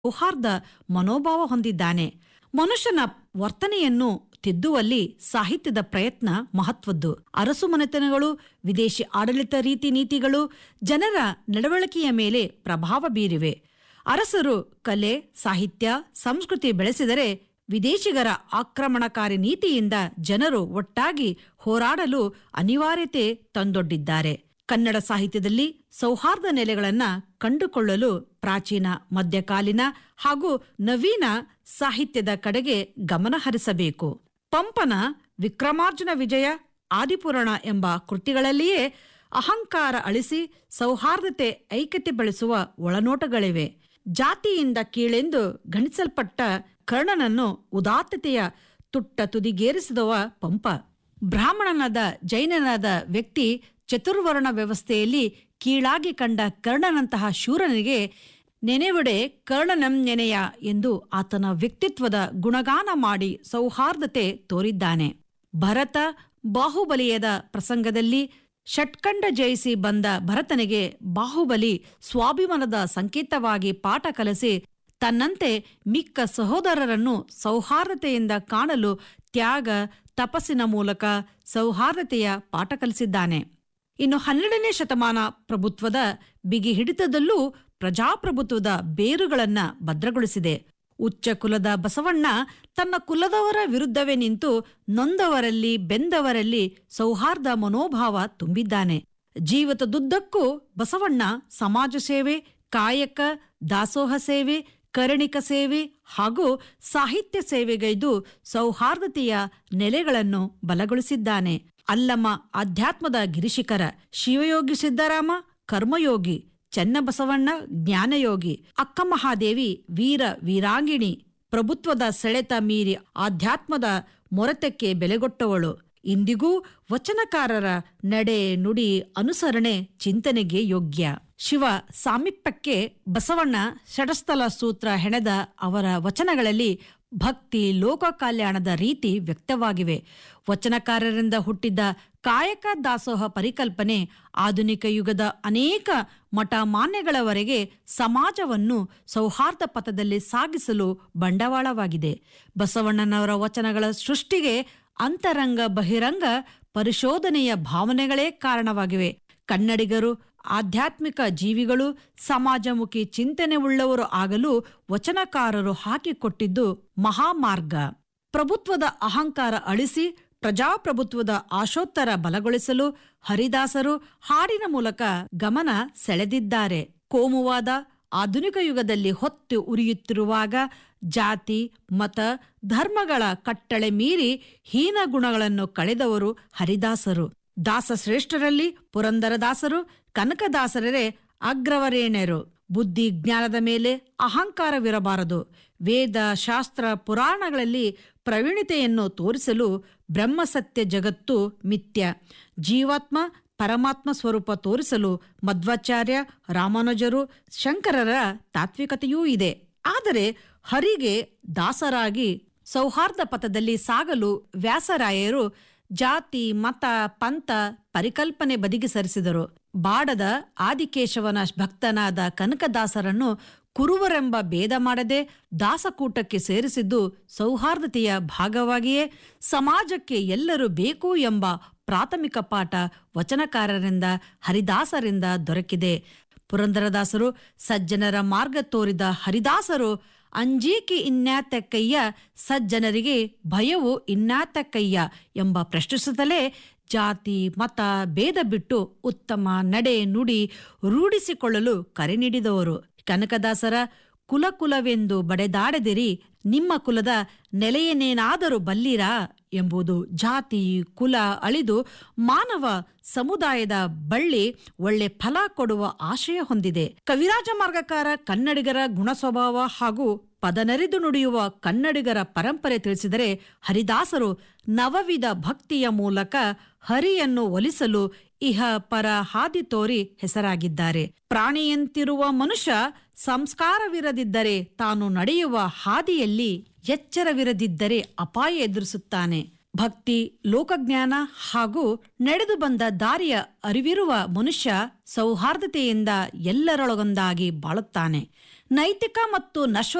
ಸೌಹಾರ್ದ ಮನೋಭಾವ ಹೊಂದಿದ್ದಾನೆ ಮನುಷ್ಯನ ವರ್ತನೆಯನ್ನು ತಿದ್ದುವಲ್ಲಿ ಸಾಹಿತ್ಯದ ಪ್ರಯತ್ನ ಮಹತ್ವದ್ದು ಅರಸು ಮನೆತನಗಳು ವಿದೇಶಿ ಆಡಳಿತ ರೀತಿ ನೀತಿಗಳು ಜನರ ನಡವಳಿಕೆಯ ಮೇಲೆ ಪ್ರಭಾವ ಬೀರಿವೆ ಅರಸರು ಕಲೆ ಸಾಹಿತ್ಯ ಸಂಸ್ಕೃತಿ ಬೆಳೆಸಿದರೆ ವಿದೇಶಿಗರ ಆಕ್ರಮಣಕಾರಿ ನೀತಿಯಿಂದ ಜನರು ಒಟ್ಟಾಗಿ ಹೋರಾಡಲು ಅನಿವಾರ್ಯತೆ ತಂದೊಡ್ಡಿದ್ದಾರೆ ಕನ್ನಡ ಸಾಹಿತ್ಯದಲ್ಲಿ ಸೌಹಾರ್ದ ನೆಲೆಗಳನ್ನ ಕಂಡುಕೊಳ್ಳಲು ಪ್ರಾಚೀನ ಮಧ್ಯಕಾಲೀನ ಹಾಗೂ ನವೀನ ಸಾಹಿತ್ಯದ ಕಡೆಗೆ ಗಮನ ಹರಿಸಬೇಕು ಪಂಪನ ವಿಕ್ರಮಾರ್ಜುನ ವಿಜಯ ಆದಿಪುರಾಣ ಎಂಬ ಕೃತಿಗಳಲ್ಲಿಯೇ ಅಹಂಕಾರ ಅಳಿಸಿ ಸೌಹಾರ್ದತೆ ಐಕ್ಯತೆ ಬೆಳೆಸುವ ಒಳನೋಟಗಳಿವೆ ಜಾತಿಯಿಂದ ಕೀಳೆಂದು ಗಣಿಸಲ್ಪಟ್ಟ ಕರ್ಣನನ್ನು ಉದಾತ್ತತೆಯ ತುಟ್ಟ ತುದಿಗೇರಿಸಿದವ ಪಂಪ ಬ್ರಾಹ್ಮಣನಾದ ಜೈನನಾದ ವ್ಯಕ್ತಿ ಚತುರ್ವರ್ಣ ವ್ಯವಸ್ಥೆಯಲ್ಲಿ ಕೀಳಾಗಿ ಕಂಡ ಕರ್ಣನಂತಹ ಶೂರನಿಗೆ ನೆನೆವಡೆ ಕರ್ಣನಂ ನೆನೆಯ ಎಂದು ಆತನ ವ್ಯಕ್ತಿತ್ವದ ಗುಣಗಾನ ಮಾಡಿ ಸೌಹಾರ್ದತೆ ತೋರಿದ್ದಾನೆ ಭರತ ಬಾಹುಬಲಿಯದ ಪ್ರಸಂಗದಲ್ಲಿ ಷಟ್ಕಂಡ ಜಯಿಸಿ ಬಂದ ಭರತನಿಗೆ ಬಾಹುಬಲಿ ಸ್ವಾಭಿಮಾನದ ಸಂಕೇತವಾಗಿ ಪಾಠ ಕಲಿಸಿ ತನ್ನಂತೆ ಮಿಕ್ಕ ಸಹೋದರರನ್ನು ಸೌಹಾರ್ದತೆಯಿಂದ ಕಾಣಲು ತ್ಯಾಗ ತಪಸ್ಸಿನ ಮೂಲಕ ಸೌಹಾರ್ದತೆಯ ಪಾಠ ಕಲಿಸಿದ್ದಾನೆ ಇನ್ನು ಹನ್ನೆರಡನೇ ಶತಮಾನ ಪ್ರಭುತ್ವದ ಬಿಗಿ ಹಿಡಿತದಲ್ಲೂ ಪ್ರಜಾಪ್ರಭುತ್ವದ ಬೇರುಗಳನ್ನ ಭದ್ರಗೊಳಿಸಿದೆ ಉಚ್ಚ ಕುಲದ ಬಸವಣ್ಣ ತನ್ನ ಕುಲದವರ ವಿರುದ್ಧವೇ ನಿಂತು ನೊಂದವರಲ್ಲಿ ಬೆಂದವರಲ್ಲಿ ಸೌಹಾರ್ದ ಮನೋಭಾವ ತುಂಬಿದ್ದಾನೆ ಜೀವಿತದುದ್ದಕ್ಕೂ ಬಸವಣ್ಣ ಸಮಾಜ ಸೇವೆ ಕಾಯಕ ದಾಸೋಹ ಸೇವೆ ಕರಣಿಕ ಸೇವೆ ಹಾಗೂ ಸಾಹಿತ್ಯ ಸೇವೆಗೈದು ಸೌಹಾರ್ದತೆಯ ನೆಲೆಗಳನ್ನು ಬಲಗೊಳಿಸಿದ್ದಾನೆ ಅಲ್ಲಮ್ಮ ಅಧ್ಯಾತ್ಮದ ಗಿರಿಶಿಖರ ಶಿವಯೋಗಿ ಸಿದ್ದರಾಮ ಕರ್ಮಯೋಗಿ ಚೆನ್ನಬಸವಣ್ಣ ಜ್ಞಾನಯೋಗಿ ಅಕ್ಕಮಹಾದೇವಿ ವೀರ ವೀರಾಂಗಿಣಿ ಪ್ರಭುತ್ವದ ಸೆಳೆತ ಮೀರಿ ಆಧ್ಯಾತ್ಮದ ಮೊರತಕ್ಕೆ ಬೆಲೆಗೊಟ್ಟವಳು ಇಂದಿಗೂ ವಚನಕಾರರ ನಡೆ ನುಡಿ ಅನುಸರಣೆ ಚಿಂತನೆಗೆ ಯೋಗ್ಯ ಶಿವ ಸಾಮೀಪ್ಯಕ್ಕೆ ಬಸವಣ್ಣ ಷಡಸ್ಥಲ ಸೂತ್ರ ಹೆಣೆದ ಅವರ ವಚನಗಳಲ್ಲಿ ಭಕ್ತಿ ಲೋಕ ಕಲ್ಯಾಣದ ರೀತಿ ವ್ಯಕ್ತವಾಗಿವೆ ವಚನಕಾರರಿಂದ ಹುಟ್ಟಿದ್ದ ಕಾಯಕ ದಾಸೋಹ ಪರಿಕಲ್ಪನೆ ಆಧುನಿಕ ಯುಗದ ಅನೇಕ ಮಠ ಮಾನ್ಯಗಳವರೆಗೆ ಸಮಾಜವನ್ನು ಸೌಹಾರ್ದ ಪಥದಲ್ಲಿ ಸಾಗಿಸಲು ಬಂಡವಾಳವಾಗಿದೆ ಬಸವಣ್ಣನವರ ವಚನಗಳ ಸೃಷ್ಟಿಗೆ ಅಂತರಂಗ ಬಹಿರಂಗ ಪರಿಶೋಧನೆಯ ಭಾವನೆಗಳೇ ಕಾರಣವಾಗಿವೆ ಕನ್ನಡಿಗರು ಆಧ್ಯಾತ್ಮಿಕ ಜೀವಿಗಳು ಸಮಾಜಮುಖಿ ಚಿಂತನೆ ಉಳ್ಳವರು ಆಗಲು ವಚನಕಾರರು ಹಾಕಿಕೊಟ್ಟಿದ್ದು ಮಹಾಮಾರ್ಗ ಪ್ರಭುತ್ವದ ಅಹಂಕಾರ ಅಳಿಸಿ ಪ್ರಜಾಪ್ರಭುತ್ವದ ಆಶೋತ್ತರ ಬಲಗೊಳಿಸಲು ಹರಿದಾಸರು ಹಾಡಿನ ಮೂಲಕ ಗಮನ ಸೆಳೆದಿದ್ದಾರೆ ಕೋಮುವಾದ ಆಧುನಿಕ ಯುಗದಲ್ಲಿ ಹೊತ್ತು ಉರಿಯುತ್ತಿರುವಾಗ ಜಾತಿ ಮತ ಧರ್ಮಗಳ ಕಟ್ಟಳೆ ಮೀರಿ ಹೀನ ಗುಣಗಳನ್ನು ಕಳೆದವರು ಹರಿದಾಸರು ದಾಸಶ್ರೇಷ್ಠರಲ್ಲಿ ಪುರಂದರದಾಸರು ಕನಕದಾಸರೇ ಅಗ್ರವರೇಣ್ಯರು ಬುದ್ಧಿ ಜ್ಞಾನದ ಮೇಲೆ ಅಹಂಕಾರವಿರಬಾರದು ವೇದ ಶಾಸ್ತ್ರ ಪುರಾಣಗಳಲ್ಲಿ ಪ್ರವೀಣತೆಯನ್ನು ತೋರಿಸಲು ಬ್ರಹ್ಮಸತ್ಯ ಜಗತ್ತು ಮಿಥ್ಯ ಜೀವಾತ್ಮ ಪರಮಾತ್ಮ ಸ್ವರೂಪ ತೋರಿಸಲು ಮಧ್ವಾಚಾರ್ಯ ರಾಮಾನುಜರು ಶಂಕರರ ತಾತ್ವಿಕತೆಯೂ ಇದೆ ಆದರೆ ಹರಿಗೆ ದಾಸರಾಗಿ ಸೌಹಾರ್ದ ಪಥದಲ್ಲಿ ಸಾಗಲು ವ್ಯಾಸರಾಯರು ಜಾತಿ ಮತ ಪಂಥ ಪರಿಕಲ್ಪನೆ ಬದಿಗೆ ಸರಿಸಿದರು ಬಾಡದ ಆದಿಕೇಶವನ ಭಕ್ತನಾದ ಕನಕದಾಸರನ್ನು ಕುರುವರೆಂಬ ಭೇದ ಮಾಡದೆ ದಾಸಕೂಟಕ್ಕೆ ಸೇರಿಸಿದ್ದು ಸೌಹಾರ್ದತೆಯ ಭಾಗವಾಗಿಯೇ ಸಮಾಜಕ್ಕೆ ಎಲ್ಲರೂ ಬೇಕು ಎಂಬ ಪ್ರಾಥಮಿಕ ಪಾಠ ವಚನಕಾರರಿಂದ ಹರಿದಾಸರಿಂದ ದೊರಕಿದೆ ಪುರಂದರದಾಸರು ಸಜ್ಜನರ ಮಾರ್ಗ ತೋರಿದ ಹರಿದಾಸರು ಅಂಜೀಕೆ ಇನ್ಯಾತಕ್ಕಯ್ಯ ಸಜ್ಜನರಿಗೆ ಭಯವು ಇನ್ಯಾತಕ್ಕಯ್ಯ ಎಂಬ ಪ್ರಶ್ನಿಸುತ್ತಲೇ ಜಾತಿ ಮತ ಭೇದ ಬಿಟ್ಟು ಉತ್ತಮ ನಡೆ ನುಡಿ ರೂಢಿಸಿಕೊಳ್ಳಲು ಕರೆ ನೀಡಿದವರು ಕನಕದಾಸರ ಕುಲ ಕುಲವೆಂದು ಬಡೆದಾಡದಿರಿ ನಿಮ್ಮ ಕುಲದ ನೆಲೆಯನ್ನೇನಾದರೂ ಬಲ್ಲಿರಾ ಎಂಬುದು ಜಾತಿ ಕುಲ ಅಳಿದು ಮಾನವ ಸಮುದಾಯದ ಬಳ್ಳಿ ಒಳ್ಳೆ ಫಲ ಕೊಡುವ ಆಶಯ ಹೊಂದಿದೆ ಕವಿರಾಜ ಮಾರ್ಗಕಾರ ಕನ್ನಡಿಗರ ಗುಣ ಸ್ವಭಾವ ಹಾಗೂ ಪದನರಿದು ನುಡಿಯುವ ಕನ್ನಡಿಗರ ಪರಂಪರೆ ತಿಳಿಸಿದರೆ ಹರಿದಾಸರು ನವವಿಧ ಭಕ್ತಿಯ ಮೂಲಕ ಹರಿಯನ್ನು ಒಲಿಸಲು ಇಹ ಪರ ಹಾದಿ ತೋರಿ ಹೆಸರಾಗಿದ್ದಾರೆ ಪ್ರಾಣಿಯಂತಿರುವ ಮನುಷ್ಯ ಸಂಸ್ಕಾರವಿರದಿದ್ದರೆ ತಾನು ನಡೆಯುವ ಹಾದಿಯಲ್ಲಿ ಎಚ್ಚರವಿರದಿದ್ದರೆ ಅಪಾಯ ಎದುರಿಸುತ್ತಾನೆ ಭಕ್ತಿ ಲೋಕಜ್ಞಾನ ಹಾಗೂ ನಡೆದು ಬಂದ ದಾರಿಯ ಅರಿವಿರುವ ಮನುಷ್ಯ ಸೌಹಾರ್ದತೆಯಿಂದ ಎಲ್ಲರೊಳಗೊಂದಾಗಿ ಬಾಳುತ್ತಾನೆ ನೈತಿಕ ಮತ್ತು ನಶ್ವ